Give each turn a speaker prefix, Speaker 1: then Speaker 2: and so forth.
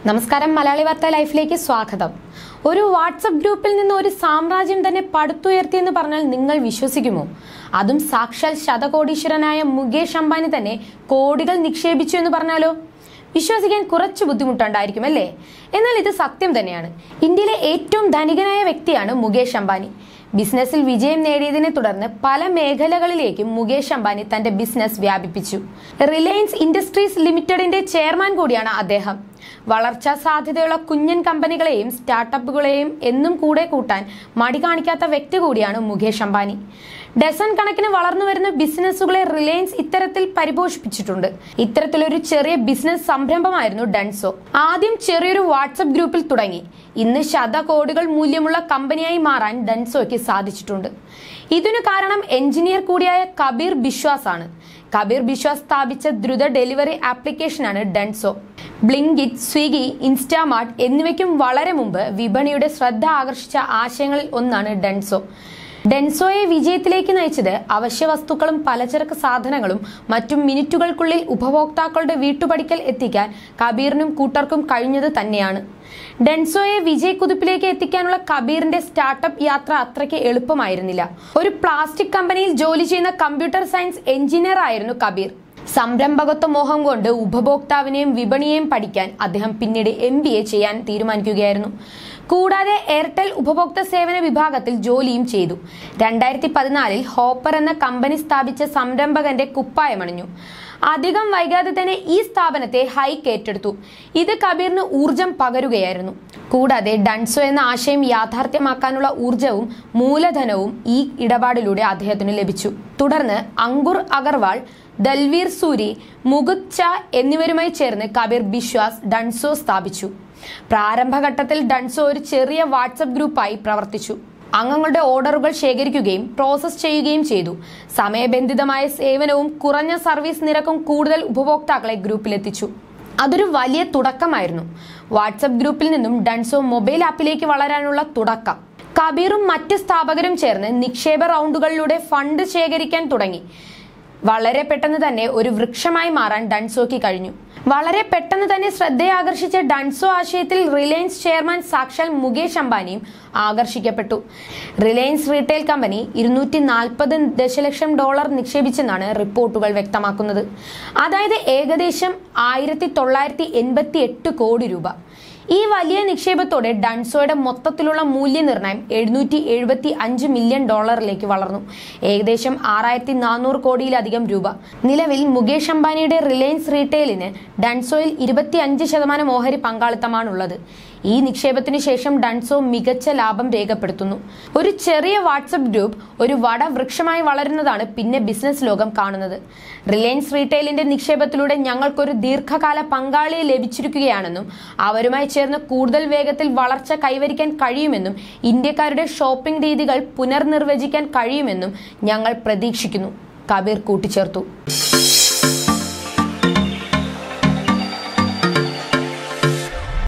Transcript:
Speaker 1: നമസ്കാരം മലയാളി വാർത്ത ലൈഫിലേക്ക് സ്വാഗതം ഒരു വാട്സപ്പ് ഗ്രൂപ്പിൽ നിന്ന് ഒരു സാമ്രാജ്യം തന്നെ പടുത്തുയർത്തിയെന്ന് പറഞ്ഞാൽ നിങ്ങൾ വിശ്വസിക്കുമോ അതും സാക്ഷാൽ ശതകോടീശ്വരനായ മുകേഷ് അംബാനി തന്നെ കോടികൾ നിക്ഷേപിച്ചു എന്ന് പറഞ്ഞാലോ വിശ്വസിക്കാൻ കുറച്ച് ബുദ്ധിമുട്ടുണ്ടായിരിക്കും അല്ലേ എന്നാൽ ഇത് സത്യം തന്നെയാണ് ഇന്ത്യയിലെ ഏറ്റവും ധനികനായ വ്യക്തിയാണ് മുകേഷ് അംബാനി ബിസിനസ്സിൽ വിജയം നേടിയതിനെ തുടർന്ന് പല മേഖലകളിലേക്കും മുകേഷ് അംബാനി തന്റെ ബിസിനസ് വ്യാപിപ്പിച്ചു റിലയൻസ് ഇൻഡസ്ട്രീസ് ലിമിറ്റഡിന്റെ ചെയർമാൻ കൂടിയാണ് അദ്ദേഹം വളർച്ചാ സാധ്യതയുള്ള കുഞ്ഞൻ കമ്പനികളെയും സ്റ്റാർട്ടപ്പുകളെയും എന്നും കൂടെ കൂട്ടാൻ മടി കാണിക്കാത്ത വ്യക്തി കൂടിയാണ് മുകേഷ് അംബാനി ഡസൺ കണക്കിന് വളർന്നു വരുന്ന ബിസിനസ്സുകളെ റിലയൻസ് ഇത്തരത്തിൽ പരിപോഷിപ്പിച്ചിട്ടുണ്ട് ഇത്തരത്തിലൊരു ചെറിയ ബിസിനസ് സംരംഭമായിരുന്നു ഡൺസോ ആദ്യം ചെറിയൊരു വാട്സപ്പ് ഗ്രൂപ്പിൽ തുടങ്ങി ഇന്ന് ശതകോടികൾ മൂല്യമുള്ള കമ്പനിയായി മാറാൻ ഡൺസോയ്ക്ക് സാധിച്ചിട്ടുണ്ട് ഇതിനു കാരണം എഞ്ചിനീയർ കൂടിയായ കബീർ ബിശ്വാസ് ആണ് കബീർ ബിശ്വാസ് സ്ഥാപിച്ച ദ്രുത ഡെലിവറി ആപ്ലിക്കേഷനാണ് ഡൺസോ ബ്ലിങ്കിറ്റ് സ്വിഗി ഇൻസ്റ്റാമാർട്ട് എന്നിവയ്ക്കും വളരെ മുമ്പ് വിപണിയുടെ ശ്രദ്ധ ആകർഷിച്ച ആശയങ്ങളിൽ ഒന്നാണ് ഡൺസോ ഡെൻസോയെ വിജയത്തിലേക്ക് നയിച്ചത് അവശ്യ വസ്തുക്കളും പലചരക്ക് സാധനങ്ങളും മറ്റും മിനിറ്റുകൾക്കുള്ളിൽ ഉപഭോക്താക്കളുടെ വീട്ടുപടിക്കൽ എത്തിക്കാൻ കബീറിനും കൂട്ടർക്കും കഴിഞ്ഞത് തന്നെയാണ് ഡെൻസോയെ വിജയക്കുതിപ്പിലേക്ക് എത്തിക്കാനുള്ള കബീറിന്റെ സ്റ്റാർട്ടപ്പ് യാത്ര അത്രയ്ക്ക് എളുപ്പമായിരുന്നില്ല ഒരു പ്ലാസ്റ്റിക് കമ്പനിയിൽ ജോലി ചെയ്യുന്ന കമ്പ്യൂട്ടർ സയൻസ് എഞ്ചിനീയർ ആയിരുന്നു കബീർ സംരംഭകത്വ മോഹം കൊണ്ട് ഉപഭോക്താവിനെയും വിപണിയെയും പഠിക്കാൻ അദ്ദേഹം പിന്നീട് എം ചെയ്യാൻ തീരുമാനിക്കുകയായിരുന്നു കൂടാതെ എയർടെൽ ഉപഭോക്തൃ സേവന വിഭാഗത്തിൽ ജോലിയും ചെയ്തു രണ്ടായിരത്തി പതിനാലിൽ ഹോപ്പർ എന്ന കമ്പനി സ്ഥാപിച്ച സംരംഭകന്റെ കുപ്പായമണിഞ്ഞു അധികം വൈകാതെ തന്നെ ഈ സ്ഥാപനത്തെ ഹൈക്ക് ഏറ്റെടുത്തു ഇത് കബീറിന് ഊർജം പകരുകയായിരുന്നു കൂടാതെ ഡൺസോ എന്ന ആശയം യാഥാർത്ഥ്യമാക്കാനുള്ള ഊർജവും മൂലധനവും ഈ ഇടപാടിലൂടെ അദ്ദേഹത്തിന് ലഭിച്ചു തുടർന്ന് അങ്കുർ അഗർവാൾ ദൽവീർ സൂരി മുകുത് ച എന്നിവരുമായി ചേർന്ന് കബീർ ബിശ്വാസ് ഡൺസോ സ്ഥാപിച്ചു പ്രാരംഭഘട്ടത്തിൽ ഡൺസോ ഒരു ചെറിയ വാട്സപ്പ് ഗ്രൂപ്പായി പ്രവർത്തിച്ചു അംഗങ്ങളുടെ ഓർഡറുകൾ ശേഖരിക്കുകയും പ്രോസസ് ചെയ്യുകയും ചെയ്തു സമയബന്ധിതമായ സേവനവും കുറഞ്ഞ സർവീസ് നിരക്കും കൂടുതൽ ഉപഭോക്താക്കളെ ഗ്രൂപ്പിലെത്തിച്ചു അതൊരു വലിയ തുടക്കമായിരുന്നു വാട്സപ്പ് ഗ്രൂപ്പിൽ നിന്നും ഡൺസോ മൊബൈൽ ആപ്പിലേക്ക് വളരാനുള്ള തുടക്കം കബീറും മറ്റ് സ്ഥാപകരും ചേർന്ന് നിക്ഷേപ റൗണ്ടുകളിലൂടെ ഫണ്ട് ശേഖരിക്കാൻ തുടങ്ങി വളരെ പെട്ടെന്ന് തന്നെ ഒരു വൃക്ഷമായി മാറാൻ ഡൺസോയ്ക്ക് കഴിഞ്ഞു വളരെ പെട്ടെന്ന് തന്നെ ശ്രദ്ധയാകർഷിച്ച ഡൺസോ ആശയത്തിൽ റിലയൻസ് ചെയർമാൻ സാക്ഷാൽ മുകേഷ് അംബാനിയും ആകർഷിക്കപ്പെട്ടു റിലയൻസ് റീറ്റെയിൽ കമ്പനി ഇരുന്നൂറ്റി നാൽപ്പത് ദശലക്ഷം ഡോളർ നിക്ഷേപിച്ചെന്നാണ് റിപ്പോർട്ടുകൾ വ്യക്തമാക്കുന്നത് അതായത് ഏകദേശം ആയിരത്തി തൊള്ളായിരത്തി എൺപത്തി എട്ട് കോടി രൂപ ഈ വലിയ നിക്ഷേപത്തോടെ ഡൺസോയുടെ മൊത്തത്തിലുള്ള മൂല്യനിർണ്ണയം എഴുന്നൂറ്റി എഴുപത്തി അഞ്ച് മില്യൺ ഡോളറിലേക്ക് വളർന്നു ഏകദേശം ആറായിരത്തി നാനൂറ് കോടിയിലധികം രൂപ നിലവിൽ മുകേഷ് അംബാനിയുടെ റിലയൻസ് റീറ്റെയിലിന് ഡൺസോയിൽ ഇരുപത്തി അഞ്ച് ശതമാനം ഓഹരി പങ്കാളിത്തമാണുള്ളത് ഈ നിക്ഷേപത്തിനു ശേഷം ഡൺസോ മികച്ച ലാഭം രേഖപ്പെടുത്തുന്നു ഒരു ചെറിയ വാട്സപ്പ് ഗ്രൂപ്പ് ഒരു വടവൃക്ഷമായി വളരുന്നതാണ് പിന്നെ ബിസിനസ് ലോകം കാണുന്നത് റിലയൻസ് റീറ്റെയിലിന്റെ നിക്ഷേപത്തിലൂടെ ഞങ്ങൾക്കൊരു ദീർഘകാല പങ്കാളിയെ ലഭിച്ചിരിക്കുകയാണെന്നും അവരുമായി ചേർന്ന് കൂടുതൽ വേഗത്തിൽ വളർച്ച കൈവരിക്കാൻ കഴിയുമെന്നും ഇന്ത്യക്കാരുടെ ഷോപ്പിംഗ് രീതികൾ പുനർനിർവചിക്കാൻ കഴിയുമെന്നും ഞങ്ങൾ പ്രതീക്ഷിക്കുന്നു കബീർ കൂട്ടിച്ചേർത്തു